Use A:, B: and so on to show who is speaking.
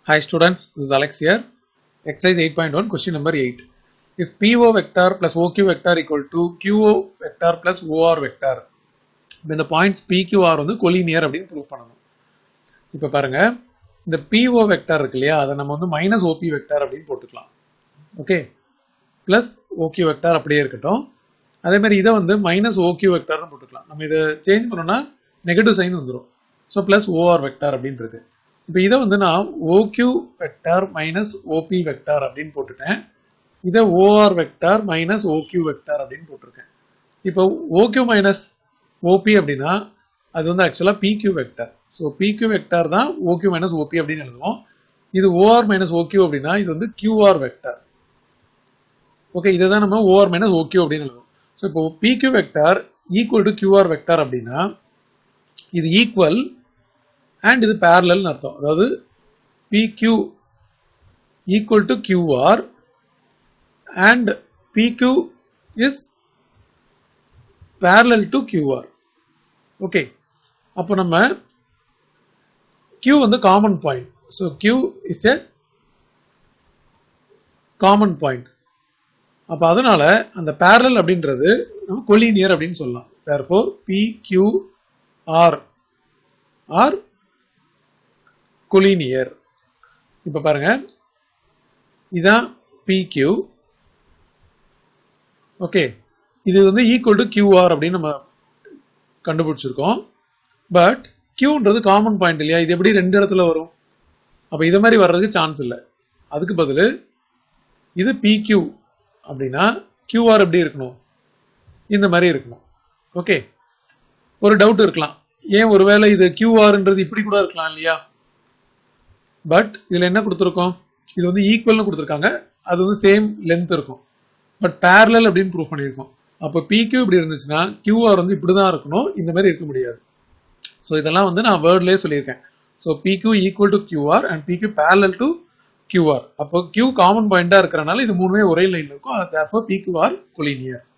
A: Hi students, this is Alex here. Exercise 8.1, question number 8. If PO vector plus OQ vector equal to QO vector plus OR vector, இப்ப இந்த points PQR வந்து collinear அப்படின்னு prove பண்ணணும் இப்போ பாருங்க இந்த PO vector இருக்கு இல்லையா அதை நம்ம வந்து மைனஸ் OP வெக்டார் அப்படின்னு போட்டுக்கலாம் ஓகே பிளஸ் OQ வெக்டார் அப்படியே இருக்கட்டும் அதே மாதிரி இதை வந்து மைனஸ் OQ வெக்டார்னு போட்டுக்கலாம் நம்ம இதை சேஞ்ச் பண்ணோம்னா நெகட்டிவ் சைன் வந்துடும் ஸோ பிளஸ் ஓஆர் வெக்டார் அப்படின்னு இருக்கு இப்போ இதை வந்து நான் OQ vector minus OP vector அப்படின்னு போட்டுட்டேன் இதை OR vector minus OQ vector அப்படின்னு போட்டிருக்கேன் இப்போ ஓக்யூ மைனஸ் ஓபி அப்படின்னா அது வந்து ஆக்சுவலாக PQ vector so PQ vector தான் ஓக்யூ மைனஸ் ஓபி அப்படின்னு எழுதுவோம் இது ஓஆர் மைனஸ் ஓக்யூ அப்படின்னா இது வந்து கியூஆர் வெக்டார் ஓகே இதை தான் நம்ம ஓஆர் மைனஸ் ஓக்யூ அப்படின்னு எழுதுவோம் ஸோ இப்போ PQ vector equal to QR vector அப்படின்னா இது ஈக்குவல் அண்ட் இது பேரலல்னு அர்த்தம் அதாவது PQ equal to QR and PQ is parallel to QR okay அப்போ நம்ம Q வந்து common point so Q is a common point அப்போ அதனால அந்த பேரலல் அப்படின்றது நம்ம கொலினியர் அப்படின்னு சொல்லலாம் தேர்ஃபோர் PQR ஆர் கொலினியர் இப்போ பாருங்க இதான் PQ ஓகே இது வந்து ஈக்குவல் டு கியூஆர் அப்படின்னு நம்ம கண்டுபிடிச்சிருக்கோம் பட் கியூன்றது காமன் பாயிண்ட் இல்லையா இது எப்படி ரெண்டு இடத்துல வரும் அப்போ இதை மாதிரி வர்றதுக்கு சான்ஸ் இல்லை அதுக்கு பதில் இது PQ அப்படின்னா கியூஆர் எப்படி இருக்கணும் இந்த மாதிரி இருக்கணும் ஓகே ஒரு டவுட் இருக்கலாம் ஏன் ஒருவேளை இது கியூஆர்ன்றது இப்படி கூட இருக்கலாம் இல்லையா பட் இதுல என்ன கொடுத்துருக்கோம் இது வந்து ஈக்குவல்னு கொடுத்துருக்காங்க அது வந்து சேம் லென்த் இருக்கும் பட் பேரலல் அப்படின்னு ப்ரூவ் பண்ணியிருக்கோம் அப்போ பிக்யூ இப்படி இருந்துச்சுன்னா கியூஆர் வந்து இப்படி தான் இருக்கணும் இந்த மாதிரி இருக்க முடியாது ஸோ இதெல்லாம் வந்து நான் வேர்ட்லேயே சொல்லியிருக்கேன் so PQ equal to QR and PQ parallel to QR அப்போ கியூ காமன் பாயிண்டா இருக்கிறனால இது மூணுமே ஒரே லைன்ல இருக்கும் தேர்ஃபோர் பிக்யூஆர் கொலினியர்